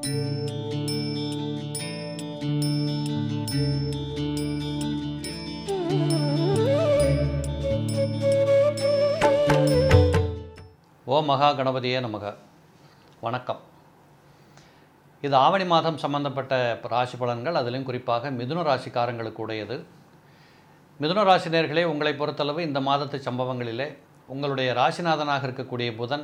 ஓ மகா கணபதியே நமக வணக்கம் இது ஆவணி மாதம் சம்பந்தப்பட்ட ராசி பலன்கள் அதிலும் குறிப்பாக மிதுன ராசிக்காரங்களுக்கு உடையது மிதுன ராசினியர்களே உங்களை பொறுத்தளவு இந்த மாதத்து சம்பவங்களிலே உங்களுடைய ராசிநாதனாக இருக்கக்கூடிய புதன்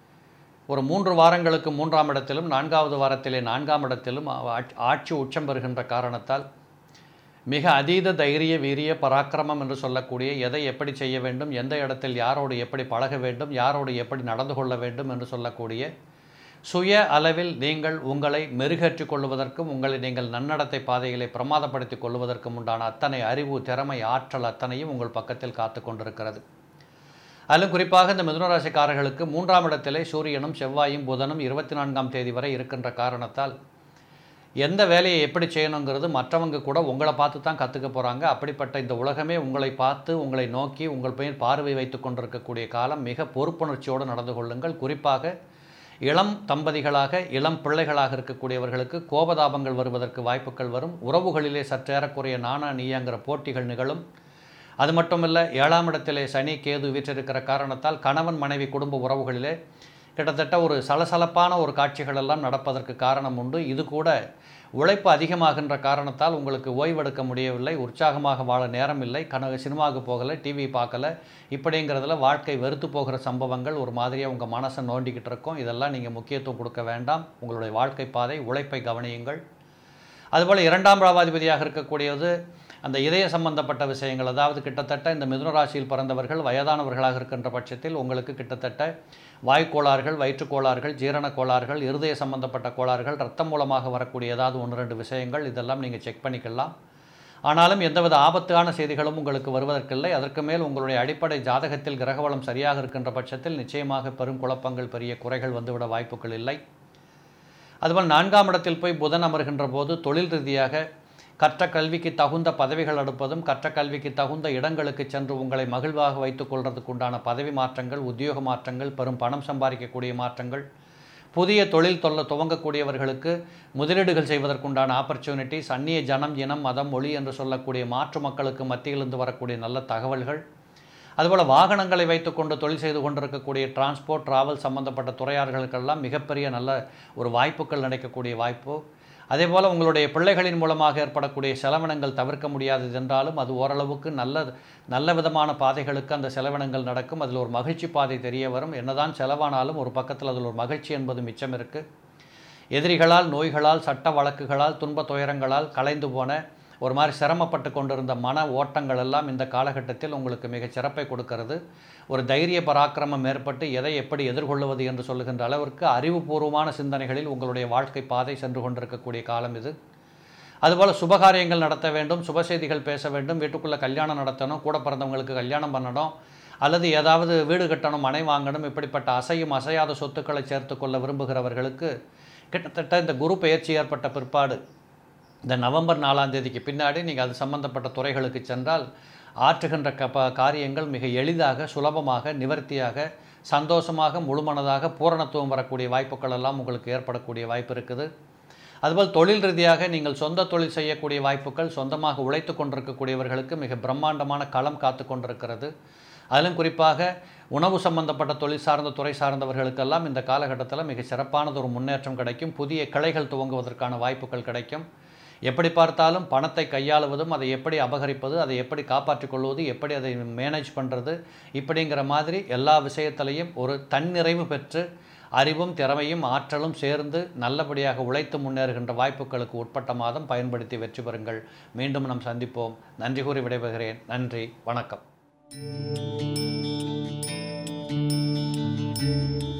ஒரு மூன்று வாரங்களுக்கு மூன்றாம் இடத்திலும் நான்காவது வாரத்திலே நான்காம் இடத்திலும் ஆட்சி- ஆட்சி உச்சம் பெறுகின்ற காரணத்தால் மிக அதீத தைரிய வீரிய பராக்கிரமம் என்று சொல்லக்கூடிய எதை எப்படி செய்ய வேண்டும் எந்த இடத்தில் யாரோடு எப்படி பழக வேண்டும் யாரோடு எப்படி நடந்து கொள்ள வேண்டும் என்று சொல்லக்கூடிய சுய அளவில் நீங்கள் உங்களை மெருகேற்றிக் கொள்வதற்கும் உங்களை நீங்கள் நன்னடத்தை பாதைகளை பிரமாதப்படுத்திக் கொள்வதற்கும் உண்டான அத்தனை அறிவு திறமை ஆற்றல் அத்தனையும் உங்கள் பக்கத்தில் காத்து கொண்டிருக்கிறது அதிலும் குறிப்பாக இந்த மிதுனராசிக்காரர்களுக்கு மூன்றாம் இடத்திலே சூரியனும் செவ்வாயும் புதனும் இருபத்தி நான்காம் தேதி வரை இருக்கின்ற காரணத்தால் எந்த வேலையை எப்படி செய்யணுங்கிறது மற்றவங்க கூட உங்களை பார்த்து தான் கற்றுக்க போகிறாங்க அப்படிப்பட்ட இந்த உலகமே உங்களை பார்த்து உங்களை நோக்கி உங்கள் பெயர் பார்வை வைத்து கொண்டிருக்கக்கூடிய காலம் மிக பொறுப்புணர்ச்சியோடு நடந்து கொள்ளுங்கள் குறிப்பாக இளம் தம்பதிகளாக இளம் பிள்ளைகளாக இருக்கக்கூடியவர்களுக்கு கோபதாபங்கள் வருவதற்கு வாய்ப்புகள் வரும் உறவுகளிலே சற்றேறக்குறைய நானா நீயாங்கிற போட்டிகள் நிகழும் அது மட்டுமல்ல ஏழாம் இடத்திலே சனி கேது வீற்றிருக்கிற காரணத்தால் கணவன் மனைவி குடும்ப உறவுகளிலே கிட்டத்தட்ட ஒரு சலசலப்பான ஒரு காட்சிகள் எல்லாம் நடப்பதற்கு காரணம் உண்டு இது கூட உழைப்பு அதிகமாகின்ற காரணத்தால் உங்களுக்கு ஓய்வெடுக்க முடியவில்லை உற்சாகமாக வாழ நேரம் இல்லை கனவு சினிமாவுக்கு போகலை டிவி பார்க்கல இப்படிங்கிறதுல வாழ்க்கை வெறுத்து போகிற சம்பவங்கள் ஒரு மாதிரியாக உங்கள் மனசை நோண்டிக்கிட்டு இருக்கும் இதெல்லாம் நீங்கள் முக்கியத்துவம் கொடுக்க வேண்டாம் உங்களுடைய வாழ்க்கை பாதை உழைப்பை கவனியுங்கள் அதுபோல் இரண்டாம் பாவாதிபதியாக இருக்கக்கூடியது அந்த இதய சம்பந்தப்பட்ட விஷயங்கள் அதாவது கிட்டத்தட்ட இந்த மிதுன ராசியில் பிறந்தவர்கள் வயதானவர்களாக இருக்கின்ற பட்சத்தில் உங்களுக்கு கிட்டத்தட்ட வாய்க்கோளாறுகள் வயிற்றுக்கோளாறுகள் ஜீரண கோளாறுகள் இருதய சம்பந்தப்பட்ட கோளாறுகள் ரத்தம் மூலமாக வரக்கூடிய ஏதாவது ஒன்று ரெண்டு விஷயங்கள் இதெல்லாம் நீங்கள் செக் பண்ணிக்கலாம் ஆனாலும் எந்தவித ஆபத்தான செய்திகளும் உங்களுக்கு வருவதற்கில்லை அதற்கு மேல் உங்களுடைய அடிப்படை ஜாதகத்தில் கிரகவளம் சரியாக இருக்கின்ற பட்சத்தில் நிச்சயமாக பெரும் குழப்பங்கள் பெரிய குறைகள் வந்துவிட வாய்ப்புகள் இல்லை அதுபோல் நான்காம் இடத்தில் போய் புதன் அமர்கின்ற போது தொழில் ரீதியாக கற்ற கல்விக்கு தகுந்த பதவிகள் எடுப்பதும் கற்ற கல்விக்கு தகுந்த இடங்களுக்கு சென்று உங்களை மகிழ்வாக வைத்துக் கொள்றதுக்கு உண்டான பதவி மாற்றங்கள் உத்தியோக மாற்றங்கள் பெரும் பணம் சம்பாதிக்கக்கூடிய மாற்றங்கள் புதிய தொழில் தொல்ல துவங்கக்கூடியவர்களுக்கு முதலீடுகள் செய்வதற்குண்டான ஆப்பர்ச்சுனிட்டிஸ் அந்நிய ஜனம் இனம் மதம் மொழி என்று சொல்லக்கூடிய மாற்று மக்களுக்கு மத்தியிலிருந்து வரக்கூடிய நல்ல தகவல்கள் அதுபோல் வாகனங்களை வைத்துக்கொண்டு தொழில் செய்து கொண்டிருக்கக்கூடிய டிரான்ஸ்போர்ட் டிராவல் சம்பந்தப்பட்ட துறையார்களுக்கெல்லாம் மிகப்பெரிய நல்ல ஒரு வாய்ப்புகள் கிடைக்கக்கூடிய வாய்ப்பு அதே போல் உங்களுடைய பிள்ளைகளின் மூலமாக ஏற்படக்கூடிய செலவினங்கள் தவிர்க்க முடியாதது என்றாலும் அது ஓரளவுக்கு நல்ல நல்ல விதமான பாதைகளுக்கு அந்த செலவினங்கள் நடக்கும் அதில் ஒரு மகிழ்ச்சி பாதை தெரிய வரும் என்னதான் செலவானாலும் ஒரு பக்கத்தில் அதில் ஒரு மகிழ்ச்சி என்பது மிச்சம் இருக்குது எதிரிகளால் நோய்களால் சட்ட வழக்குகளால் துன்ப துயரங்களால் கலைந்து போன ஒரு மாதிரி சிரமப்பட்டு கொண்டிருந்த மன ஓட்டங்கள் எல்லாம் இந்த காலகட்டத்தில் உங்களுக்கு மிகச் சிறப்பை கொடுக்கிறது ஒரு தைரிய பராக்கிரமம் ஏற்பட்டு எதை எப்படி எதிர்கொள்வது என்று சொல்லுகின்ற அளவிற்கு அறிவுபூர்வமான சிந்தனைகளில் உங்களுடைய வாழ்க்கை பாதை சென்று கொண்டிருக்கக்கூடிய காலம் இது அதுபோல் சுபகாரியங்கள் நடத்த வேண்டும் சுப செய்திகள் பேச வேண்டும் வீட்டுக்குள்ளே கல்யாணம் நடத்தணும் கூட பிறந்தவங்களுக்கு கல்யாணம் பண்ணணும் அல்லது ஏதாவது வீடு கட்டணும் மனை வாங்கணும் இப்படிப்பட்ட அசையும் அசையாத சொத்துக்களை சேர்த்து கொள்ள விரும்புகிறவர்களுக்கு கிட்டத்தட்ட இந்த குரு பெயர்ச்சி ஏற்பட்ட பிற்பாடு இந்த நவம்பர் நாலாம் தேதிக்கு பின்னாடி நீங்கள் அது சம்பந்தப்பட்ட துறைகளுக்கு சென்றால் ஆற்றுகின்ற கப காரியங்கள் மிக எளிதாக சுலபமாக நிவர்த்தியாக சந்தோஷமாக முழுமனதாக பூரணத்துவம் வரக்கூடிய வாய்ப்புகள் எல்லாம் உங்களுக்கு ஏற்படக்கூடிய வாய்ப்பு இருக்குது அதுபோல் தொழில் ரீதியாக நீங்கள் சொந்த தொழில் செய்யக்கூடிய வாய்ப்புகள் சொந்தமாக உழைத்து கொண்டிருக்கக்கூடியவர்களுக்கு மிக பிரம்மாண்டமான களம் காத்து கொண்டிருக்கிறது அதிலும் குறிப்பாக உணவு சம்பந்தப்பட்ட தொழில் சார்ந்த துறை சார்ந்தவர்களுக்கெல்லாம் இந்த காலகட்டத்தில் மிக சிறப்பானது ஒரு முன்னேற்றம் கிடைக்கும் புதிய கிளைகள் துவங்குவதற்கான வாய்ப்புகள் கிடைக்கும் எப்படி பார்த்தாலும் பணத்தை கையாளுவதும் அதை எப்படி அபகரிப்பது அதை எப்படி காப்பாற்றிக் கொள்வது எப்படி அதை மேனேஜ் பண்ணுறது இப்படிங்கிற மாதிரி எல்லா விஷயத்திலையும் ஒரு தன்னிறைவு பெற்று அறிவும் திறமையும் ஆற்றலும் சேர்ந்து நல்லபடியாக உழைத்து முன்னேறுகின்ற வாய்ப்புகளுக்கு உட்பட்ட மாதம் பயன்படுத்தி வெற்றி பெறுங்கள் மீண்டும் நாம் சந்திப்போம் நன்றி கூறி விடைபெறுகிறேன் நன்றி வணக்கம்